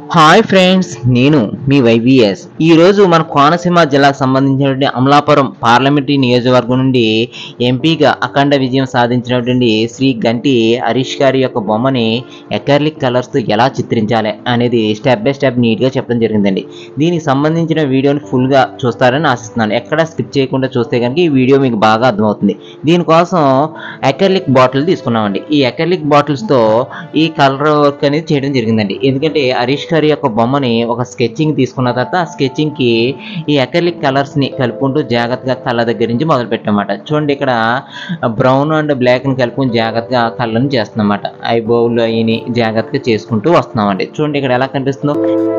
hi friends నేను మీ YVS ఈరోజు మన కోనసీమ జిల్లాకు సంబంధించినటువంటి అమలాపురం పార్లమెంటరీ నియోజకవర్గం నుండి ఎంపీగా అఖండ విజయం సాధించినటువంటి శ్రీ గంటి హరీష్ గారి యొక్క బొమ్మని ఎకర్లిక్ కలర్స్తో ఎలా చిత్రించాలి అనేది స్టెప్ బై స్టెప్ నీట్గా చెప్పడం జరిగిందండి దీనికి సంబంధించిన వీడియోని ఫుల్గా చూస్తారని ఆశిస్తున్నాను ఎక్కడ స్కిప్ చేయకుండా చూస్తే కనుక ఈ వీడియో మీకు బాగా అర్థమవుతుంది దీనికోసం ఎకర్లిక్ బాటిల్ తీసుకున్నామండి ఈ ఎకర్లిక్ బాటిల్స్తో ఈ కలర్ వర్క్ అనేది చేయడం జరిగిందండి ఎందుకంటే హరీష్ గారి యొక్క బొమ్మని ఒక స్కెచ్చింగ్ తీసుకున్న తర్వాత ఆ స్కెచ్చింగ్ కి ఈ అకర్లిక్ కలర్స్ ని కలుపుకుంటూ జాగ్రత్తగా కళ్ళ దగ్గర నుంచి మొదలు పెట్టామన్నమాట చూడండి ఇక్కడ బ్రౌన్ అండ్ బ్లాక్ ని కలుపుకొని జాగ్రత్తగా కళ్ళని చేస్తున్నమాట ఐ బౌల్ అయిని జాగ్రత్తగా చేసుకుంటూ వస్తున్నామండి చూడండి ఇక్కడ ఎలా కనిపిస్తుందో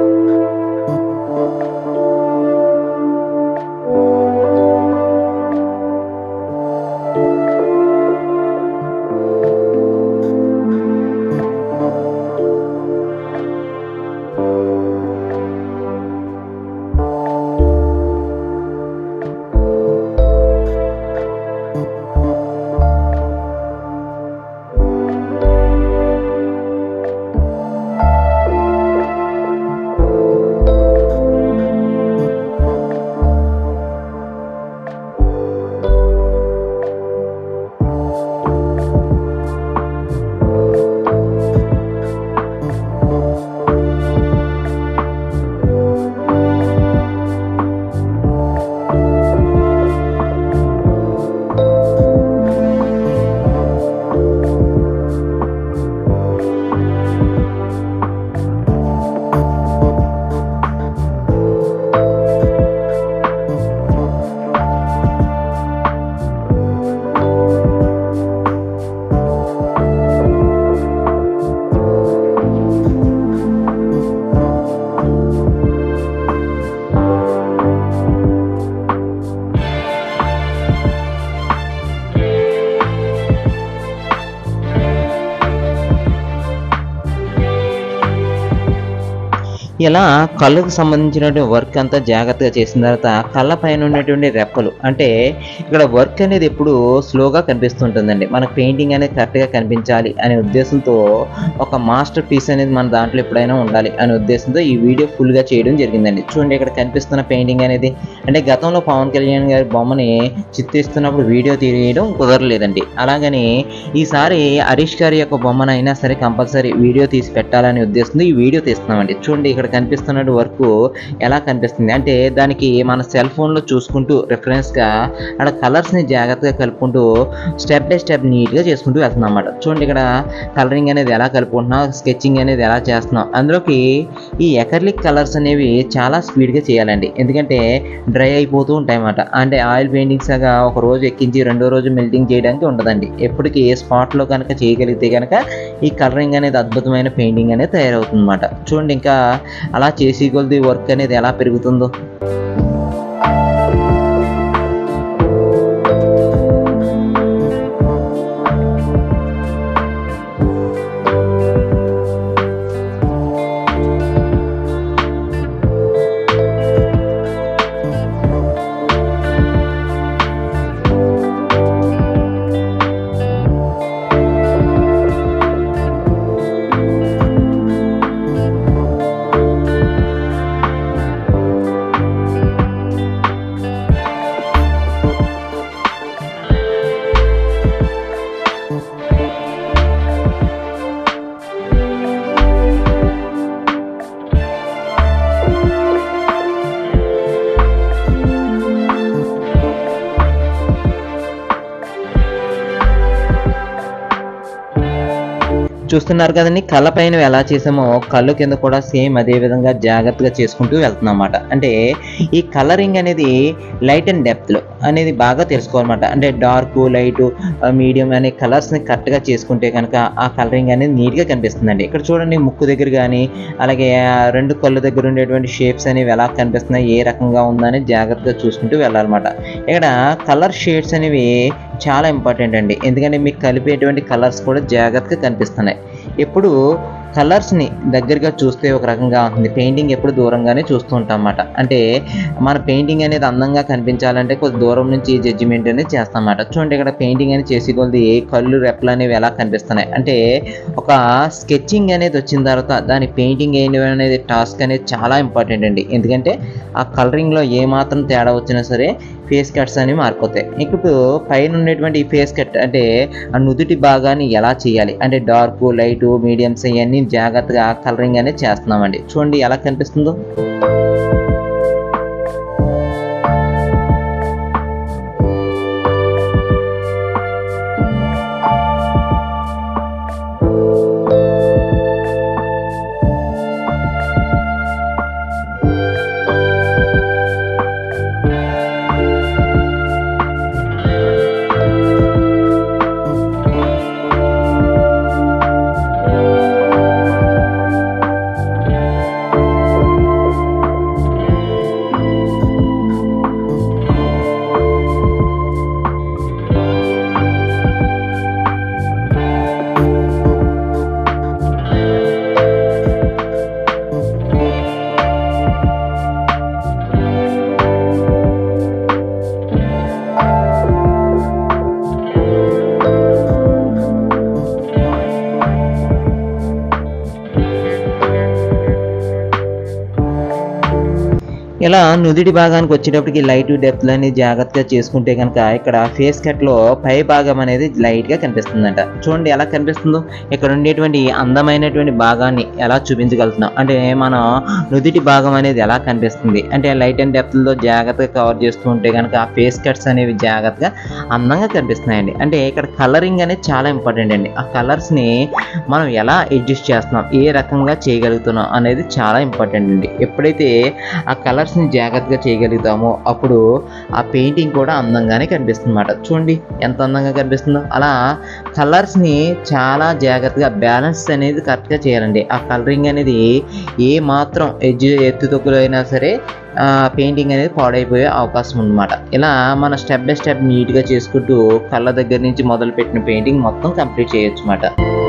ఇలా కళ్ళకు సంబంధించినటువంటి వర్క్ అంతా జాగ్రత్తగా చేసిన తర్వాత కళ్ళ పైన ఉన్నటువంటి రెప్పలు అంటే ఇక్కడ వర్క్ అనేది ఎప్పుడు స్లోగా కనిపిస్తుంటుందండి మనకు పెయింటింగ్ అనేది కరెక్ట్గా కనిపించాలి అనే ఉద్దేశంతో ఒక మాస్టర్ పీస్ అనేది మన దాంట్లో ఎప్పుడైనా ఉండాలి అనే ఉద్దేశంతో ఈ వీడియో ఫుల్గా చేయడం జరిగిందండి చూడండి ఇక్కడ కనిపిస్తున్న పెయింటింగ్ అనేది అంటే గతంలో పవన్ కళ్యాణ్ గారి బొమ్మని చిత్రిస్తున్నప్పుడు వీడియో తీయడం కుదరలేదండి అలాగని ఈసారి హరీష్ గారి యొక్క బొమ్మనైనా సరే కంపల్సరీ వీడియో తీసి పెట్టాలనే ఉద్దేశంతో ఈ వీడియో తీస్తున్నామండి చూడండి ఇక్కడ కనిపిస్తున్న వర్క్ ఎలా కనిపిస్తుంది అంటే దానికి మన సెల్ ఫోన్లో చూసుకుంటూ రిఫరెన్స్గా అక్కడ కలర్స్ని జాగ్రత్తగా కలుపుకుంటూ స్టెప్ బై స్టెప్ నీట్గా చేసుకుంటూ వెళ్తున్నాం అన్నమాట చూడండి ఇక్కడ కలరింగ్ అనేది ఎలా కలుపుకుంటున్నాం స్కెచింగ్ అనేది ఎలా చేస్తున్నాం అందులోకి ఈ ఎకర్లిక్ కలర్స్ అనేవి చాలా స్పీడ్గా చేయాలండి ఎందుకంటే డ్రై అయిపోతూ ఉంటాయి అన్నమాట అంటే ఆయిల్ పెయింటింగ్స్ లాగా ఒక రోజు ఎక్కించి రెండో రోజు మెల్టింగ్ చేయడానికి ఉండదండి ఎప్పటికీ ఏ స్పాట్లో కనుక చేయగలిగితే కనుక ఈ కలరింగ్ అనేది అద్భుతమైన పెయింటింగ్ అనేది తయారవుతుంది అనమాట చూడండి ఇంకా అలా చేసి కొద్ది వర్క్ అనేది ఎలా పెరుగుతుందో చూస్తున్నారు కదండి కళ్ళ పైన ఎలా చేసామో కళ్ళు కింద కూడా సేమ్ అదే విధంగా జాగ్రత్తగా చేసుకుంటూ వెళ్తున్నాం అన్నమాట అంటే ఈ కలరింగ్ అనేది లైట్ అండ్ డెప్త్లో అనేది బాగా తెలుసుకోవాలన్నమాట అంటే డార్క్ లైట్ మీడియం అనే కలర్స్ని కరెక్ట్గా చేసుకుంటే కనుక ఆ కలరింగ్ అనేది నీట్గా కనిపిస్తుందండి ఇక్కడ చూడండి ముక్కు దగ్గర కానీ అలాగే ఆ రెండు కళ్ళు దగ్గర ఉండేటువంటి షేప్స్ అనేవి ఎలా కనిపిస్తున్నాయి ఏ రకంగా ఉందని జాగ్రత్తగా చూసుకుంటూ వెళ్ళాలన్నమాట ఇక్కడ కలర్ షేడ్స్ అనేవి చాలా ఇంపార్టెంట్ అండి ఎందుకంటే మీకు కలిపేటువంటి కలర్స్ కూడా జాగ్రత్తగా కనిపిస్తున్నాయి ఎప్పుడు కలర్స్ని దగ్గరగా చూస్తే ఒక రకంగా ఉంటుంది పెయింటింగ్ ఎప్పుడు దూరంగానే చూస్తూ ఉంటాం అన్నమాట అంటే మన పెయింటింగ్ అనేది అందంగా కనిపించాలంటే కొద్ది దూరం నుంచి జడ్జిమెంట్ అనేది చేస్తాం అన్నమాట చూడండి ఇక్కడ పెయింటింగ్ అనేది చేసి కొద్ది కళ్ళు రెప్పలు అనేవి ఎలా కనిపిస్తున్నాయి అంటే ఒక స్కెచింగ్ అనేది వచ్చిన తర్వాత దాని పెయింటింగ్ వేయడం అనేది టాస్క్ అనేది చాలా ఇంపార్టెంట్ అండి ఎందుకంటే ఆ కలరింగ్లో ఏ మాత్రం తేడా వచ్చినా సరే ఫేస్ కట్స్ అనేవి మారిపోతాయి ఇప్పుడు పైన ఉన్నటువంటి ఈ ఫేస్ కట్ అంటే ఆ నుదుటి భాగాన్ని ఎలా చేయాలి అంటే డార్క్ లైట్ మీడియంస్ ఇవన్నీ జాగ్రత్తగా కలరింగ్ అనేది చేస్తున్నామండి చూడండి ఎలా కనిపిస్తుందో ఇలా నుదిటి భాగానికి వచ్చేటప్పటికి లైట్ డెప్త్ అని జాగ్రత్తగా చేసుకుంటే కనుక ఇక్కడ ఫేస్ కట్ లో పై భాగం అనేది లైట్ గా కనిపిస్తుందంట చూడండి ఎలా కనిపిస్తుందో ఇక్కడ ఉండేటువంటి అందమైనటువంటి భాగాన్ని ఎలా చూపించగలుగుతున్నాం అంటే మనం నుదిటి భాగం అనేది ఎలా కనిపిస్తుంది అంటే లైట్ అండ్ డెప్త్ లో జాగ్రత్తగా కవర్ చేస్తూ ఉంటే కనుక ఆ ఫేస్ కట్స్ అనేవి జాగ్రత్తగా అందంగా కనిపిస్తున్నాయండి అంటే ఇక్కడ కలరింగ్ అనేది చాలా ఇంపార్టెంట్ అండి ఆ కలర్స్ ని మనం ఎలా అడ్జస్ట్ చేస్తున్నాం ఏ రకంగా చేయగలుగుతున్నాం అనేది చాలా ఇంపార్టెంట్ అండి ఎప్పుడైతే ఆ కలర్స్ని జాగ్రత్తగా చేయగలుగుతామో అప్పుడు ఆ పెయింటింగ్ కూడా అందంగానే కనిపిస్తుంది అన్నమాట చూడండి ఎంత అందంగా కనిపిస్తుందో అలా కలర్స్ని చాలా జాగ్రత్తగా బ్యాలెన్స్ అనేది కరెక్ట్గా చేయాలండి ఆ కలరింగ్ అనేది ఏ మాత్రం ఎడ్జ్ ఎత్తు తొక్కులు అయినా సరే పెయింటింగ్ అనేది పాడైపోయే అవకాశం ఉందన్నమాట ఇలా మన స్టెప్ బై స్టెప్ నీట్గా చేసుకుంటూ కళ్ళ దగ్గర నుంచి మొదలు పెట్టిన పెయింటింగ్ మొత్తం కంప్లీట్ చేయొచ్చు అన్నమాట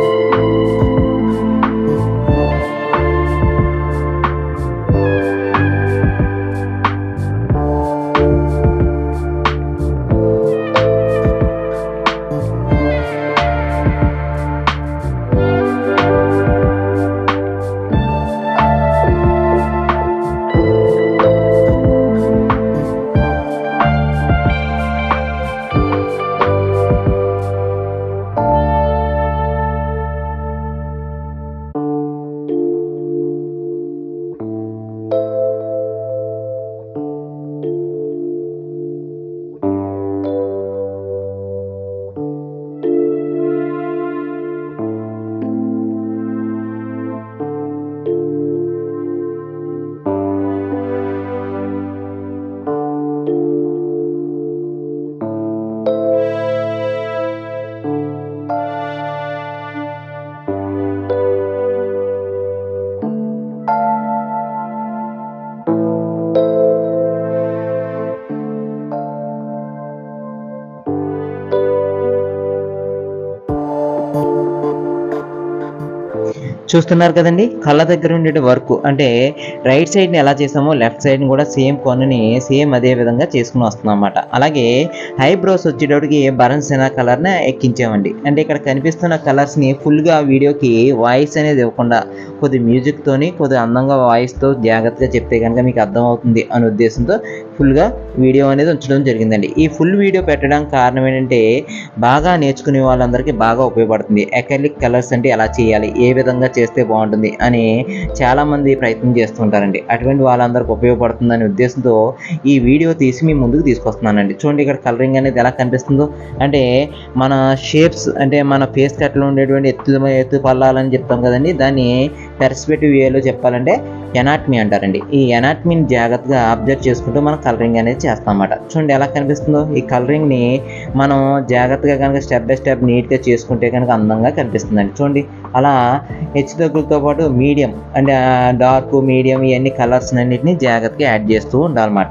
చూస్తున్నారు కదండి కళ్ళ దగ్గర ఉండే వర్క్ అంటే రైట్ సైడ్ని ఎలా చేసామో లెఫ్ట్ సైడ్ని కూడా సేమ్ కొనని సేమ్ అదే విధంగా చేసుకుని వస్తున్నాం అన్నమాట అలాగే ఐబ్రోస్ వచ్చేటప్పటికి బరన్సెనా కలర్ని ఎక్కించామండి అంటే ఇక్కడ కనిపిస్తున్న కలర్స్ని ఫుల్గా వీడియోకి వాయిస్ అనేది ఇవ్వకుండా కొద్ది మ్యూజిక్తోని కొద్ది అందంగా వాయిస్తో జాగ్రత్తగా చెప్తే కనుక మీకు అర్థమవుతుంది అనే ఉద్దేశంతో ఫుల్గా వీడియో అనేది ఉంచడం జరిగిందండి ఈ ఫుల్ వీడియో పెట్టడానికి కారణం ఏంటంటే బాగా నేర్చుకునే వాళ్ళందరికీ బాగా ఉపయోగపడుతుంది అకాలిక్ కలర్స్ అంటే ఎలా చేయాలి ఏ విధంగా చేస్తే బాగుంటుంది అని చాలామంది ప్రయత్నం చేస్తుంటారండి అటువంటి వాళ్ళందరికీ ఉపయోగపడుతుందనే ఉద్దేశంతో ఈ వీడియో తీసి మీ ముందుకు తీసుకొస్తున్నానండి చూడండి ఇక్కడ కలరింగ్ అనేది ఎలా కనిపిస్తుందో అంటే మన షేప్స్ అంటే మన ఫేస్ కట్లో ఉండేటువంటి ఎత్తు ఎత్తు పల్లాలని చెప్తాం కదండి దాన్ని పెర్స్పెక్టివ్ వేలో చెప్పాలంటే ఎనాటమీ అంటారండి ఈ ఎనాటమీని జాగ్రత్తగా అబ్జర్వ్ చేసుకుంటూ మనం కలరింగ్ అనేది చేస్తాం అన్నమాట చూడండి ఎలా కనిపిస్తుందో ఈ కలరింగ్ని మనం జాగ్రత్తగా కనుక స్టెప్ బై స్టెప్ నీట్గా చేసుకుంటే కనుక అందంగా కనిపిస్తుందండి చూడండి అలా హెచ్చు తగ్గులతో పాటు మీడియం అంటే డార్క్ మీడియం ఇవన్నీ కలర్స్ అన్నిటిని జాగ్రత్తగా యాడ్ చేస్తూ ఉండాలన్నమాట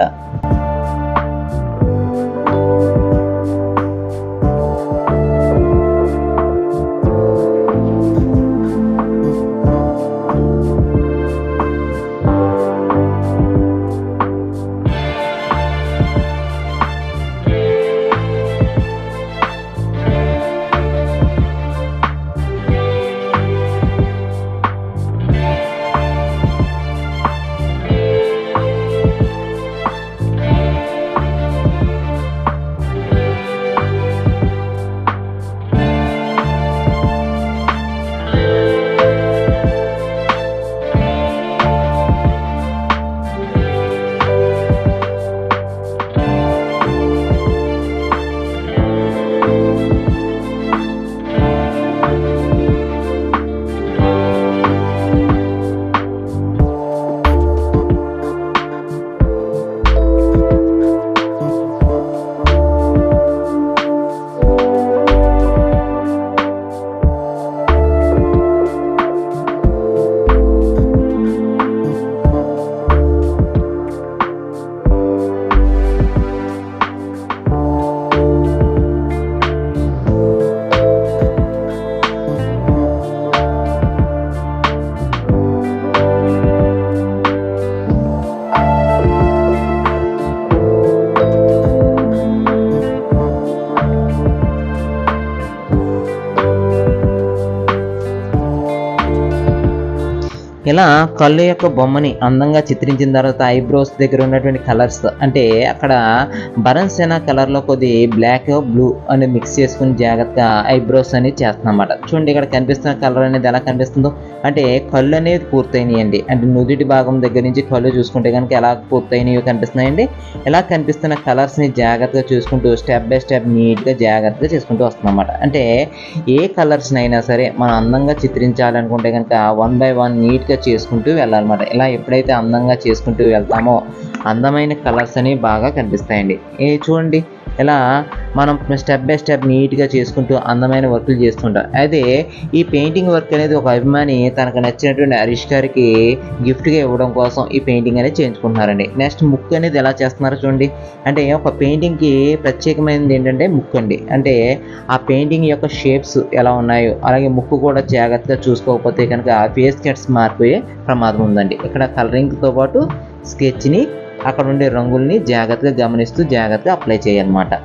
ఇలా కళ్ళు యొక్క బొమ్మని అందంగా చిత్రించిన తర్వాత ఐబ్రోస్ దగ్గర ఉన్నటువంటి కలర్స్ అంటే అక్కడ బరన్సేనా కలర్లో కొద్ది బ్లాక్ బ్లూ అనేది మిక్స్ చేసుకుని జాగ్రత్తగా ఐబ్రోస్ అనేది చేస్తున్నమాట చూడండి ఇక్కడ కనిపిస్తున్న కలర్ అనేది ఎలా కనిపిస్తుందో అంటే కళ్ళు అనేది పూర్తయినాయండి అంటే నుదుటి భాగం దగ్గర నుంచి కళ్ళు చూసుకుంటే కనుక ఎలా పూర్తయినాయో కనిపిస్తున్నాయండి ఎలా కనిపిస్తున్న కలర్స్ని జాగ్రత్తగా చూసుకుంటూ స్టెప్ బై స్టెప్ నీట్గా జాగ్రత్తగా చేసుకుంటూ వస్తుందన్నమాట అంటే ఏ కలర్స్ని అయినా సరే మనం అందంగా చిత్రించాలనుకుంటే కనుక వన్ బై వన్ నీట్గా చేసుకుంటూ వెళ్ళాలన్నమాట ఇలా ఎప్పుడైతే అందంగా చేసుకుంటూ వెళ్తామో అందమైన కలర్స్ అనేవి బాగా కనిపిస్తాయండి ఏ చూడండి ఇలా మనం స్టెప్ బై స్టెప్ నీట్గా చేసుకుంటూ అందమైన వర్కులు చేస్తుంటాం అయితే ఈ పెయింటింగ్ వర్క్ అనేది ఒక అభిమాని తనకు నచ్చినటువంటి హరీష్ గారికి గిఫ్ట్గా ఇవ్వడం కోసం ఈ పెయింటింగ్ అనేది చేయించుకుంటున్నారండి నెక్స్ట్ ముక్కు అనేది ఎలా చేస్తున్నారో చూడండి అంటే ఒక పెయింటింగ్కి ప్రత్యేకమైనది ఏంటంటే ముక్కు అండి అంటే ఆ పెయింటింగ్ యొక్క షేప్స్ ఎలా ఉన్నాయో అలాగే ముక్కు కూడా జాగ్రత్తగా చూసుకోకపోతే కనుక ఫేస్ కట్స్ మారిపోయే ప్రమాదం ఉందండి ఇక్కడ కలరింగ్తో పాటు స్కెచ్ని అక్కడ ఉండే రంగుల్ని జాగ్రత్తగా గమనిస్తూ జాగ్రత్తగా అప్లై చేయాలన్నమాట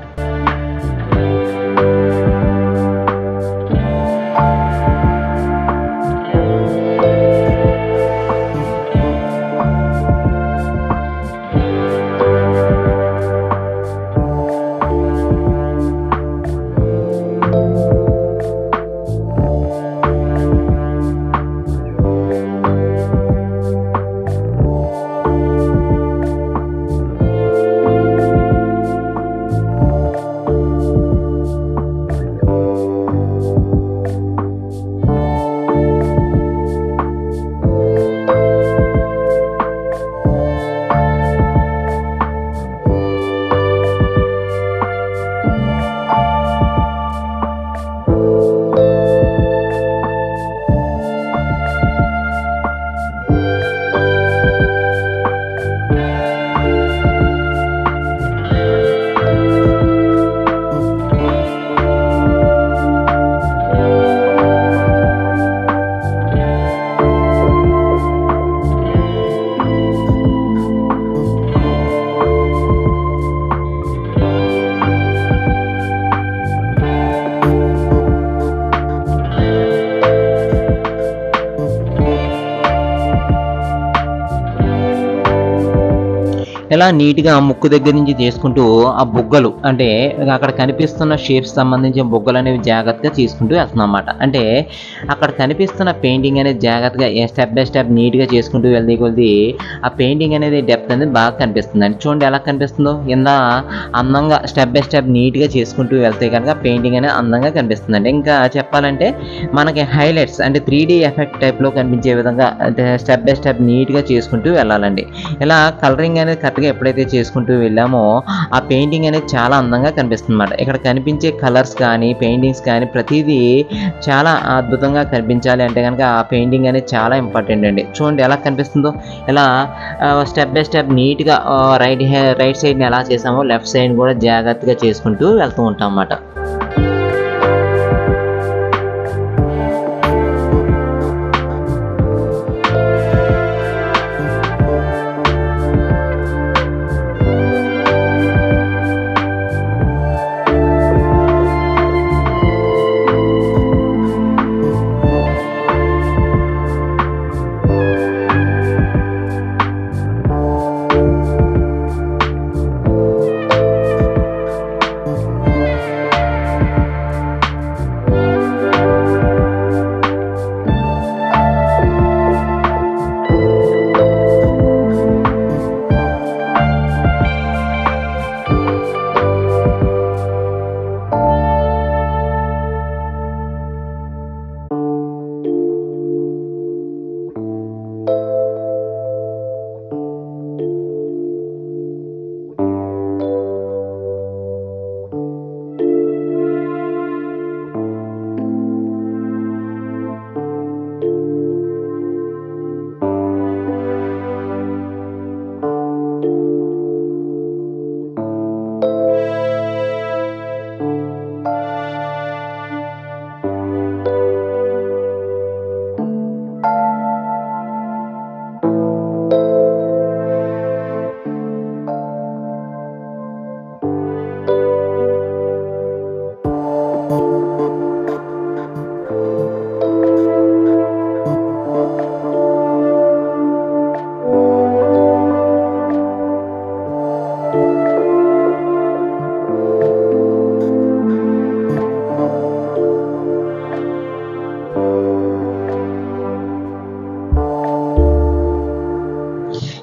ఇలా నీట్గా ముక్కు దగ్గర నుంచి చేసుకుంటూ ఆ బుగ్గలు అంటే అక్కడ కనిపిస్తున్న షేప్స్ సంబంధించిన బుగ్గలు అనేవి జాగ్రత్తగా తీసుకుంటూ వెళ్తున్నాం అన్నమాట అంటే అక్కడ కనిపిస్తున్న పెయింటింగ్ అనేది జాగ్రత్తగా స్టెప్ బై స్టెప్ నీట్గా చేసుకుంటూ వెళ్తే కొద్ది ఆ పెయింటింగ్ అనేది డెప్త్ అనేది బాగా కనిపిస్తుంది అండి చూడండి ఎలా కనిపిస్తుందో కింద అందంగా స్టెప్ బై స్టెప్ నీట్గా చేసుకుంటూ వెళ్తే కనుక పెయింటింగ్ అనేది అందంగా కనిపిస్తుందండి ఇంకా చెప్పాలంటే మనకి హైలైట్స్ అంటే త్రీ డీ ఎఫెక్ట్ టైప్లో కనిపించే విధంగా అంటే స్టెప్ బై స్టెప్ నీట్గా చేసుకుంటూ వెళ్ళాలండి ఇలా కలరింగ్ అనేది కరెక్ట్గా ఎప్పుడైతే చేసుకుంటూ వెళ్ళామో ఆ పెయింటింగ్ అనేది చాలా అందంగా కనిపిస్తుంది అన్నమాట ఇక్కడ కనిపించే కలర్స్ కానీ పెయింటింగ్స్ కానీ ప్రతిదీ చాలా అద్భుతంగా కనిపించాలి అంటే కనుక ఆ పెయింటింగ్ అనేది చాలా ఇంపార్టెంట్ అండి చూడండి ఎలా కనిపిస్తుందో ఇలా స్టెప్ బై స్టెప్ నీట్గా రైట్ రైట్ సైడ్ని ఎలా చేసామో లెఫ్ట్ సైడ్ కూడా జాగ్రత్తగా చేసుకుంటూ వెళ్తూ ఉంటాం అన్నమాట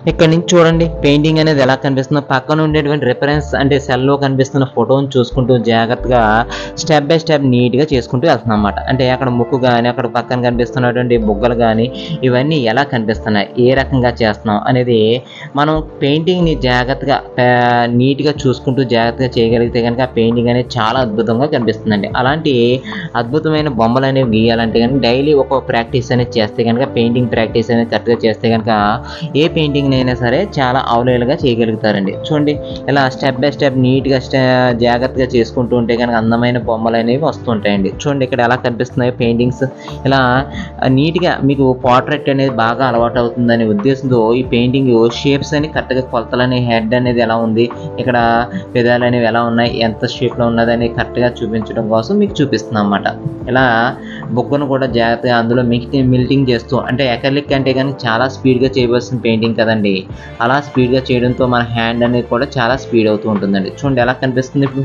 ఇక్కడ నుంచి చూడండి పెయింటింగ్ అనేది ఎలా కనిపిస్తుందో పక్కన ఉండేటువంటి రిఫరెన్స్ అంటే సెల్లో కనిపిస్తున్న ఫోటోని చూసుకుంటూ జాగ్రత్తగా స్టెప్ బై స్టెప్ నీట్గా చేసుకుంటూ వెళ్తున్నాం అన్నమాట అంటే అక్కడ ముక్కు కానీ అక్కడ పక్కన కనిపిస్తున్నటువంటి బుగ్గలు కానీ ఇవన్నీ ఎలా కనిపిస్తున్నాయి ఏ రకంగా చేస్తున్నాం అనేది మనం పెయింటింగ్ని జాగ్రత్తగా ఆ, నీట్గా చూసుకుంటూ జాగ్రత్తగా చేయగలిగితే కనుక ఆ పెయింటింగ్ అనేది చాలా అద్భుతంగా కనిపిస్తుందండి అలాంటి అద్భుతమైన బొమ్మలు అనేవి గీయాలంటే కనుక డైలీ ఒక ప్రాక్టీస్ అనేది చేస్తే కనుక పెయింటింగ్ ప్రాక్టీస్ అనేది కరెక్ట్గా చేస్తే కనుక ఏ పెయింటింగ్ అయినా సరే చాలా అవలేలుగా చేయగలుగుతారండి చూడండి ఇలా స్టెప్ బై స్టెప్ నీట్గా స్టె జాగ్రత్తగా చేసుకుంటూ ఉంటే కనుక అందమైన బొమ్మలు అనేవి వస్తుంటాయండి చూడండి ఇక్కడ ఎలా కనిపిస్తున్నాయి పెయింటింగ్స్ ఇలా నీట్గా మీకు పోర్ట్రేట్ అనేది బాగా అలవాటు అవుతుందనే ఉద్దేశంతో ఈ పెయింటింగ్ షేప్స్ అని కరెక్ట్గా కొలతలని హెడ్ అనేది ఎలా ఉంది ఇక్కడ పెదాలు అనేవి ఎలా ఉన్నాయి ఎంత షేప్లో ఉన్నదని కరెక్ట్గా చూపించడం కోసం మీకు చూపిస్తున్నాం అన్నమాట ఇలా బుగ్గను కూడా జాగ్రత్తగా అందులో మిల్టింగ్ మిల్టింగ్ చేస్తూ అంటే ఎకర్లిక్ అంటే కానీ చాలా స్పీడ్గా చేయవలసిన పెయింటింగ్ కదండి అలా స్పీడ్గా చేయడంతో మన హ్యాండ్ అనేది కూడా చాలా స్పీడ్ అవుతూ ఉంటుందండి చూడండి ఎలా కనిపిస్తుంది ఇప్పుడు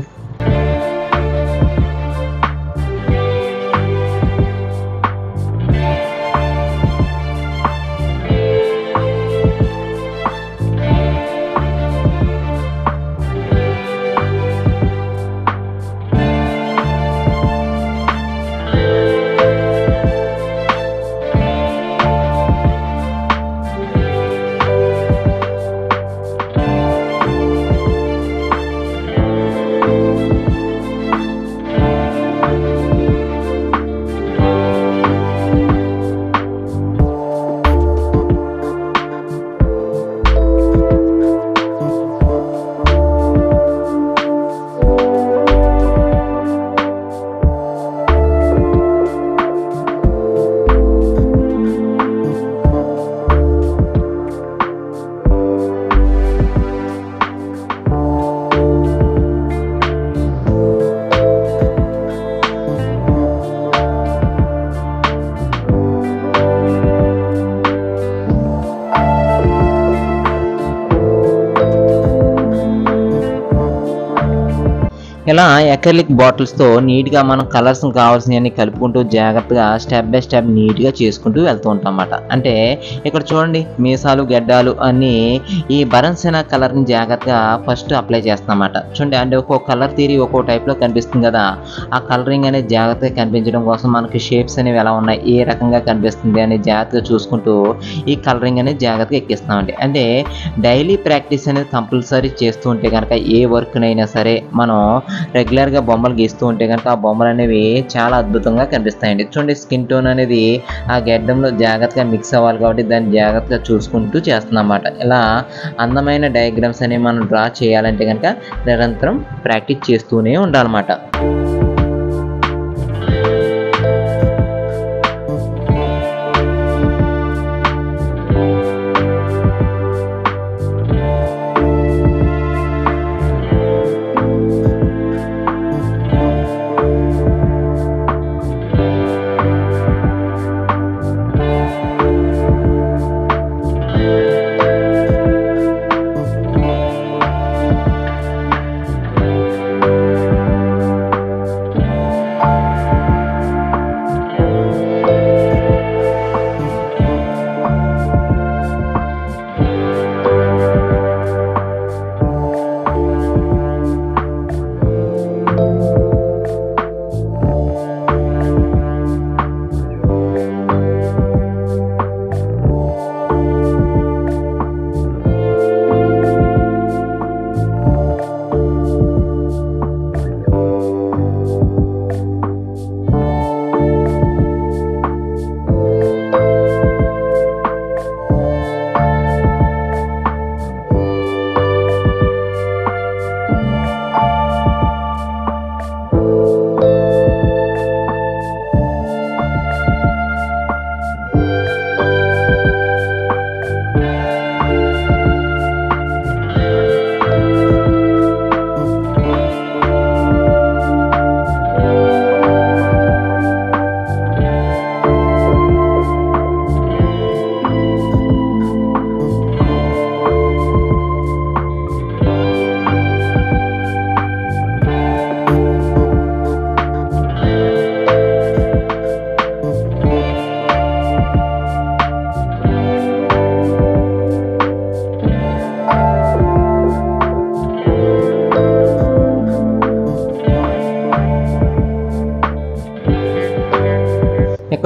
ఇలా ఎకర్లిక్ బాటిల్స్తో నీట్గా మనం కలర్స్ కావాల్సినవన్నీ కలుపుకుంటూ జాగ్రత్తగా స్టెప్ బై స్టెప్ నీట్గా చేసుకుంటూ వెళ్తూ ఉంటాం అన్నమాట అంటే ఇక్కడ చూడండి మీసాలు గెడ్డాలు అన్నీ ఈ బరన్సైన కలర్ని జాగ్రత్తగా ఫస్ట్ అప్లై చేస్తామన్నమాట చూడండి అంటే ఒక్కో కలర్ తీరి ఒక్కో టైప్లో కనిపిస్తుంది కదా ఆ కలరింగ్ అనేది జాగ్రత్తగా కనిపించడం కోసం మనకి షేప్స్ అనేవి ఎలా ఉన్నాయి ఏ రకంగా కనిపిస్తుంది అనేది జాగ్రత్తగా చూసుకుంటూ ఈ కలరింగ్ అనేది జాగ్రత్తగా ఎక్కిస్తామండి అంటే డైలీ ప్రాక్టీస్ అనేది కంపల్సరీ చేస్తూ ఉంటే కనుక ఏ వర్క్నైనా సరే మనం రెగ్యులర్గా బొమ్మలు గీస్తూ ఉంటే కనుక ఆ బొమ్మలు అనేవి చాలా అద్భుతంగా కనిపిస్తాయండి చూడండి స్కిన్ టోన్ అనేది ఆ గడ్డంలో జాగ్రత్తగా మిక్స్ అవ్వాలి కాబట్టి దాన్ని జాగ్రత్తగా చూసుకుంటూ చేస్తున్నాం ఇలా అందమైన డయాగ్రామ్స్ అనేవి మనం డ్రా చేయాలంటే కనుక నిరంతరం ప్రాక్టీస్ చేస్తూనే ఉండాలన్నమాట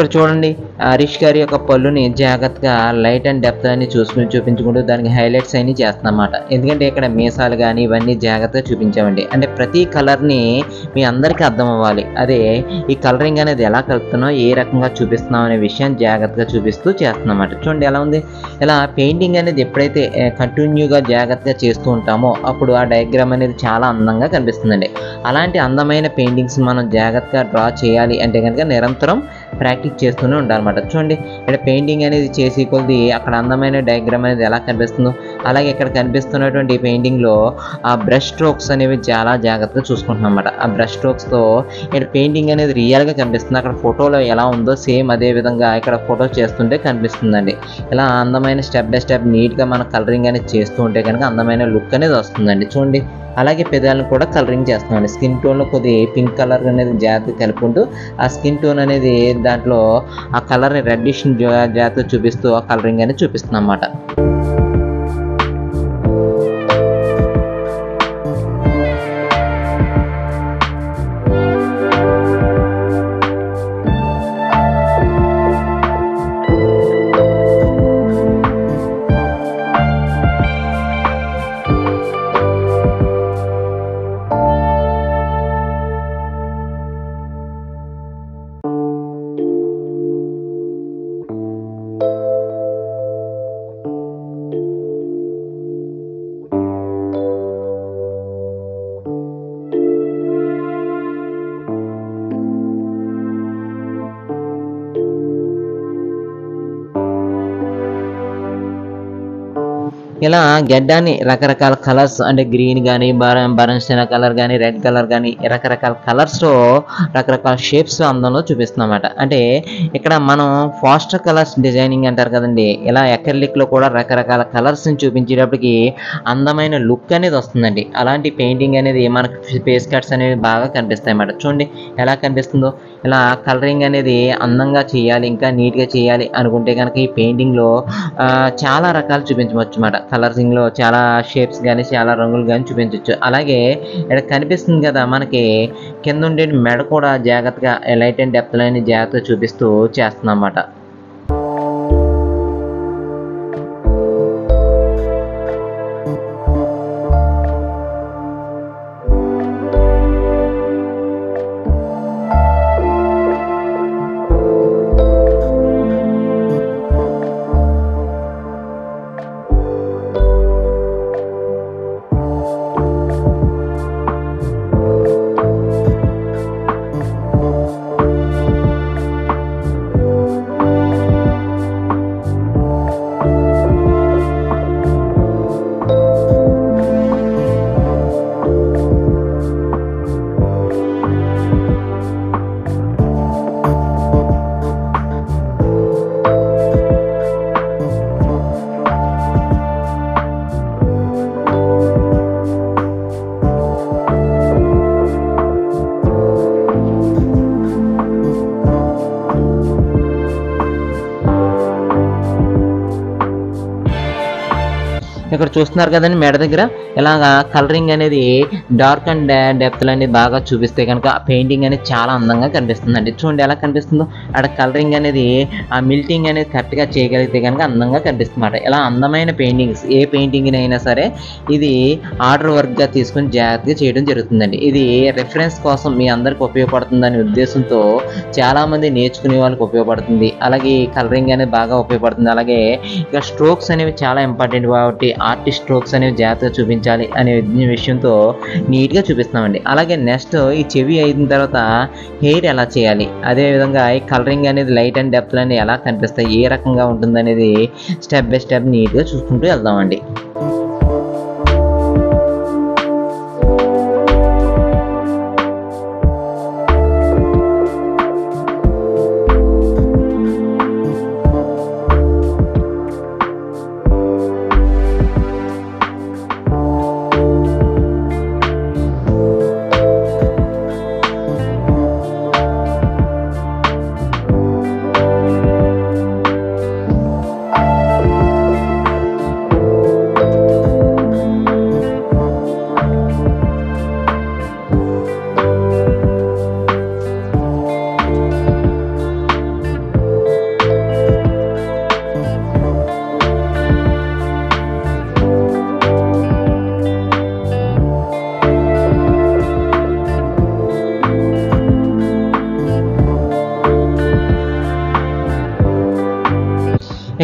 ఇక్కడ చూడండి హరీష్ గారి యొక్క పళ్ళుని జాగ్రత్తగా లైట్ అండ్ డెప్త్ అని చూసుకుని చూపించుకుంటూ దానికి హైలైట్స్ అన్ని చేస్తామన్నమాట ఎందుకంటే ఇక్కడ మీసాలు కానీ ఇవన్నీ జాగ్రత్తగా చూపించామండి అంటే ప్రతి కలర్ని మీ అందరికీ అర్థం అవ్వాలి అదే ఈ కలరింగ్ అనేది ఎలా కలుపుతున్నాం ఏ రకంగా చూపిస్తున్నాం అనే విషయాన్ని జాగ్రత్తగా చూపిస్తూ చేస్తున్నామన్నమాట చూడండి ఎలా ఉంది ఇలా పెయింటింగ్ అనేది ఎప్పుడైతే కంటిన్యూగా జాగ్రత్తగా చేస్తూ ఉంటామో అప్పుడు ఆ డయాగ్రామ్ అనేది చాలా అందంగా కనిపిస్తుందండి అలాంటి అందమైన పెయింటింగ్స్ మనం జాగ్రత్తగా డ్రా చేయాలి అంటే కనుక నిరంతరం ప్రాక్టీస్ చేస్తూనే ఉండాలన్నమాట చూడండి ఇక్కడ పెయింటింగ్ అనేది చేసి కొద్ది అక్కడ అందమైన డయాగ్రామ్ అనేది ఎలా కనిపిస్తుందో అలాగే ఇక్కడ కనిపిస్తున్నటువంటి పెయింటింగ్లో ఆ బ్రష్ స్ట్రోక్స్ అనేవి చాలా జాగ్రత్తగా చూసుకుంటున్నాం అన్నమాట ఆ బ్రష్ స్ట్రోక్స్తో ఇక్కడ పెయింటింగ్ అనేది రియల్గా కనిపిస్తుంది అక్కడ ఫోటోలో ఎలా ఉందో సేమ్ అదే విధంగా ఇక్కడ ఫోటో చేస్తుంటే కనిపిస్తుందండి ఇలా అందమైన స్టెప్ బై స్టెప్ నీట్గా మన కలరింగ్ అనేది చేస్తూ ఉంటే కనుక అందమైన లుక్ అనేది వస్తుందండి చూడండి అలాగే పెదాలను కూడా కలరింగ్ చేస్తున్నామండి స్కిన్ టోన్లో కొద్ది పింక్ కలర్ అనేది జాగ్రత్త కలుపుకుంటూ ఆ స్కిన్ టోన్ అనేది దాంట్లో ఆ కలర్ని రెడ్డిష్ జాగ్రత్త చూపిస్తూ ఆ కలరింగ్ అనేది చూపిస్తున్నాం అన్నమాట ఇలా గడ్డాన్ని రకరకాల కలర్స్ అంటే గ్రీన్ కానీ బర బరంచిన కలర్ కానీ రెడ్ కలర్ కానీ రకరకాల కలర్స్లో రకరకాల షేప్స్ అందంలో చూపిస్తున్నమాట అంటే ఇక్కడ మనం ఫాస్టర్ కలర్స్ డిజైనింగ్ అంటారు కదండి ఇలా ఎకర్లిక్లో కూడా రకరకాల కలర్స్ని చూపించేటప్పటికి అందమైన లుక్ అనేది వస్తుందండి అలాంటి పెయింటింగ్ అనేది మనకు ఫేస్ కట్స్ అనేవి బాగా కనిపిస్తాయి అన్నమాట చూడండి ఎలా కనిపిస్తుందో ఇలా కలరింగ్ అనేది అందంగా చేయాలి ఇంకా నీట్గా చేయాలి అనుకుంటే కనుక ఈ పెయింటింగ్లో చాలా రకాలు చూపించవచ్చు అన్నమాట కలర్సింగ్లో చాలా షేప్స్ కానీ చాలా రంగులు కానీ చూపించవచ్చు అలాగే ఇక్కడ కనిపిస్తుంది కదా మనకి కింద ఉండే మెడ కూడా జాగ్రత్తగా లైట్ అండ్ డెప్త్ లైన్ జాగ్రత్తగా చూపిస్తూ చేస్తున్నాం అన్నమాట ఇక్కడ చూస్తున్నారు కదండి మెడ దగ్గర ఇలాగా కలరింగ్ అనేది డార్క్ అండ్ డెప్త్ అనేది బాగా చూపిస్తే కనుక ఆ పెయింటింగ్ అనేది చాలా అందంగా కనిపిస్తుందండి చూడండి ఎలా కనిపిస్తుందో అక్కడ కలరింగ్ అనేది ఆ మిల్టింగ్ అనేది కరెక్ట్గా చేయగలిగితే కనుక అందంగా కనిపిస్తుంది ఇలా అందమైన పెయింటింగ్స్ ఏ పెయింటింగ్ అయినా సరే ఇది ఆర్డర్ వర్క్గా తీసుకొని జాగ్రత్తగా చేయడం జరుగుతుందండి ఇది రెఫరెన్స్ కోసం మీ అందరికి ఉపయోగపడుతుందనే ఉద్దేశంతో చాలామంది నేర్చుకునే వాళ్ళకి ఉపయోగపడుతుంది అలాగే ఈ కలరింగ్ అనేది బాగా ఉపయోగపడుతుంది అలాగే ఇక స్ట్రోక్స్ అనేవి చాలా ఇంపార్టెంట్ కాబట్టి ఆర్టిస్ట్ స్ట్రోక్స్ అనేవి జాగ్రత్తగా చూపించాలి అనే విషయంతో నీట్గా చూపిస్తామండి అలాగే నెక్స్ట్ ఈ చెవి అయిన తర్వాత హెయిర్ ఎలా చేయాలి అదేవిధంగా ఈ కలరింగ్ అనేది లైట్ అండ్ డెప్త్ అనేది ఎలా కనిపిస్తాయి ఏ రకంగా ఉంటుంది అనేది స్టెప్ బై స్టెప్ నీట్గా చూసుకుంటూ వెళ్దామండి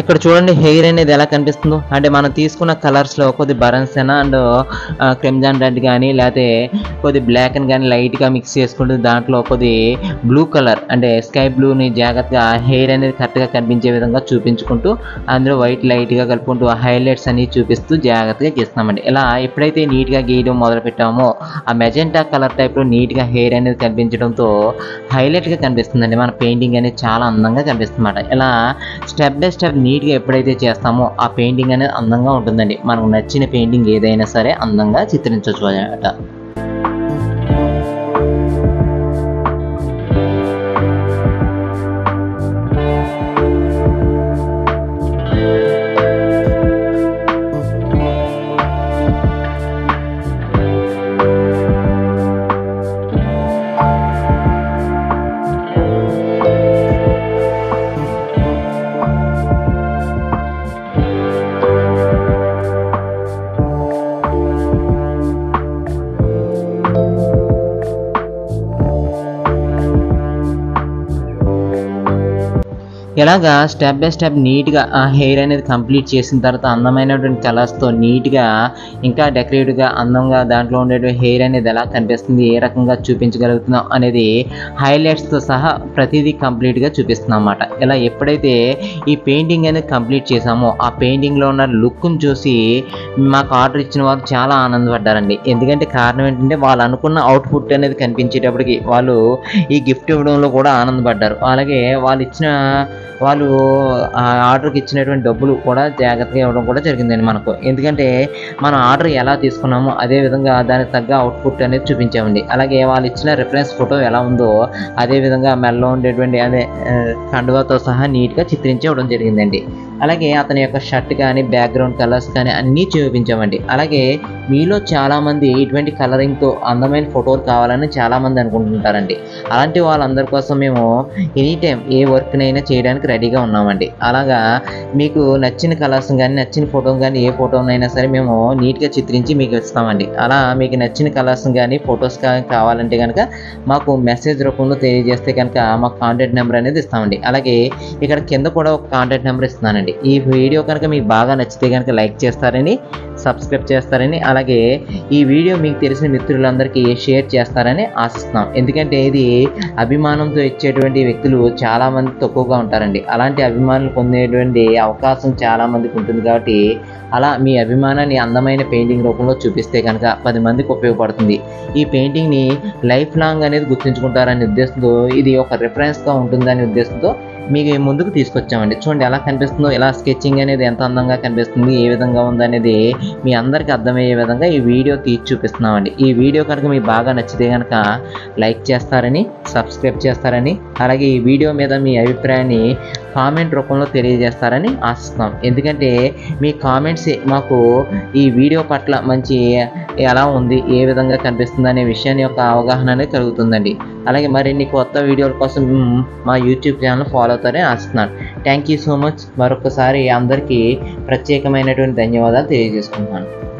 ఇక్కడ చూడండి హెయిర్ అనేది ఎలా కనిపిస్తుందో అంటే మనం తీసుకున్న కలర్స్లో కొద్ది బరన్సెనా అండ్ క్రిమ్జాన్ రెడ్ కానీ లేకపోతే కొద్ది బ్లాక్ అని కానీ లైట్గా మిక్స్ చేసుకుంటూ దాంట్లో కొద్ది బ్లూ కలర్ అంటే స్కై బ్లూని జాగ్రత్తగా హెయిర్ అనేది కరెక్ట్గా కనిపించే విధంగా చూపించుకుంటూ అందులో వైట్ లైట్గా కలుపుకుంటూ హైలైట్స్ అన్ని చూపిస్తూ జాగ్రత్తగా గీస్తున్నామండి ఇలా ఎప్పుడైతే నీట్గా గీయడం మొదలు పెట్టామో ఆ మెజెంటా కలర్ టైప్లో నీట్గా హెయిర్ అనేది కనిపించడంతో హైలైట్గా కనిపిస్తుందండి మన పెయింటింగ్ అనేది చాలా అందంగా కనిపిస్తుంది అన్నమాట ఇలా స్టెప్ బై స్టెప్ నీట్గా ఎప్పుడైతే చేస్తామో ఆ పెయింటింగ్ అనేది అందంగా ఉంటుందండి మనకు నచ్చిన పెయింటింగ్ ఏదైనా సరే అందంగా చిత్రించవచ్చు అన్నమాట ఇలాగా స్టెప్ బై స్టెప్ నీట్గా ఆ హెయిర్ అనేది కంప్లీట్ చేసిన తర్వాత అందమైనటువంటి కలర్స్తో నీట్గా ఇంకా డెకరేటివ్గా అందంగా దాంట్లో ఉండే హెయిర్ అనేది ఎలా కనిపిస్తుంది ఏ రకంగా చూపించగలుగుతున్నాం అనేది హైలైట్స్తో సహా ప్రతిదీ కంప్లీట్గా చూపిస్తున్నాం అన్నమాట ఇలా ఎప్పుడైతే ఈ పెయింటింగ్ అనేది కంప్లీట్ చేసామో ఆ పెయింటింగ్లో ఉన్న లుక్ని చూసి మాకు ఆర్డర్ ఇచ్చిన వారు చాలా ఆనందపడ్డారండి ఎందుకంటే కారణం ఏంటంటే వాళ్ళు అనుకున్న అవుట్పుట్ అనేది కనిపించేటప్పటికి వాళ్ళు ఈ గిఫ్ట్ ఇవ్వడంలో కూడా ఆనందపడ్డారు అలాగే వాళ్ళు ఇచ్చిన వాళ్ళు ఆ ఆర్డర్కి ఇచ్చినటువంటి డబ్బులు కూడా జాగ్రత్తగా ఇవ్వడం కూడా జరిగిందండి మనకు ఎందుకంటే మనం ఆర్డర్ ఎలా తీసుకున్నామో అదే విధంగా దానికి తగ్గ అవుట్పుట్ అనేది చూపించామండి అలాగే వాళ్ళు ఇచ్చిన రిఫరెన్స్ ఫోటో ఎలా ఉందో అదే విధంగా మెల్లో ఉండేటువంటి అదే ఆ, కండువాతో సహా నీట్గా చిత్రించి ఇవ్వడం జరిగిందండి అలాగే అతని యొక్క షర్ట్ కానీ బ్యాక్గ్రౌండ్ కలర్స్ కానీ అన్నీ చూపించామండి అలాగే మీలో చాలామంది ఇటువంటి కలరింగ్తో అందమైన ఫోటోలు కావాలని చాలామంది అనుకుంటుంటారండి అలాంటి వాళ్ళందరి కోసం మేము ఎనీ టైం ఏ వర్క్నైనా చేయడానికి రెడీగా ఉన్నామండి అలాగా మీకు నచ్చిన కలర్స్ కానీ నచ్చిన ఫోటో కానీ ఏ ఫోటోనైనా సరే మేము నీట్గా చిత్రించి మీకు ఇస్తామండి అలా మీకు నచ్చిన కలర్స్ కానీ ఫొటోస్ కానీ కావాలంటే కనుక మాకు మెసేజ్ రూపంలో తెలియజేస్తే కనుక మాకు కాంటాక్ట్ నెంబర్ అనేది ఇస్తామండి అలాగే ఇక్కడ కింద కూడా ఒక కాంటాక్ట్ నెంబర్ ఇస్తున్నానండి ఈ వీడియో కనుక మీకు బాగా నచ్చితే కనుక లైక్ చేస్తారని సబ్స్క్రైబ్ చేస్తారని అలాగే ఈ వీడియో మీకు తెలిసిన మిత్రులందరికీ షేర్ చేస్తారని ఆశిస్తున్నాం ఎందుకంటే ఇది అభిమానంతో ఇచ్చేటువంటి వ్యక్తులు చాలామంది తక్కువగా ఉంటారండి అలాంటి అభిమానులు పొందేటువంటి అవకాశం చాలామందికి ఉంటుంది కాబట్టి అలా మీ అభిమానాన్ని అందమైన పెయింటింగ్ రూపంలో చూపిస్తే కనుక పది మందికి ఉపయోగపడుతుంది ఈ పెయింటింగ్ని లైఫ్ లాంగ్ అనేది గుర్తుంచుకుంటారనే ఉద్దేశంతో ఇది ఒక రిఫరెన్స్గా ఉంటుందనే ఉద్దేశంతో మీకు ముందుకు తీసుకొచ్చామండి చూడండి ఎలా కనిపిస్తుందో ఎలా స్కెచింగ్ అనేది ఎంత అందంగా కనిపిస్తుంది ఏ విధంగా ఉందనేది మీ అందరికీ అర్థమయ్యే విధంగా ఈ వీడియో తీసి చూపిస్తున్నామండి ఈ వీడియో కనుక మీకు బాగా నచ్చితే కనుక లైక్ చేస్తారని సబ్స్క్రైబ్ చేస్తారని అలాగే ఈ వీడియో మీద మీ అభిప్రాయాన్ని కామెంట్ రూపంలో తెలియజేస్తారని ఆశిస్తున్నాం ఎందుకంటే మీ కామెంట్స్ మాకు ఈ వీడియో పట్ల మంచి ఎలా ఉంది ఏ విధంగా కనిపిస్తుంది అనే విషయాన్ని యొక్క అవగాహన అనేది కలుగుతుందండి అలాగే మరిన్ని కొత్త వీడియోల కోసం మ్, మా యూట్యూబ్ ఛానల్ ఫాలో అవుతారని ఆశిస్తున్నాను థ్యాంక్ యూ సో మచ్ మరొకసారి అందరికీ ప్రత్యేకమైనటువంటి ధన్యవాదాలు తెలియజేసుకుంటున్నాను